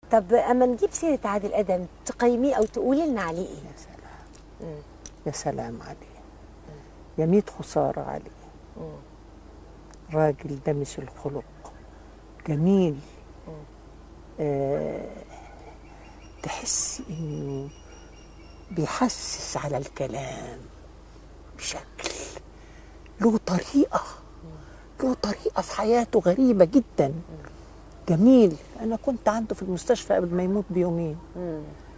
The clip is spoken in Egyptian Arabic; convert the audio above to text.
طب اما نجيب سيره عادل ادم تقيميه او تقولي لنا عليه ايه يا سلام يا سلام عليه يا ميت خسارة عليه راجل دمس الخلق جميل آه تحس انه بيحسس على الكلام بشكل له طريقة له طريقة في حياته غريبة جدا جميل أنا كنت عنده في المستشفى قبل ما يموت بيومين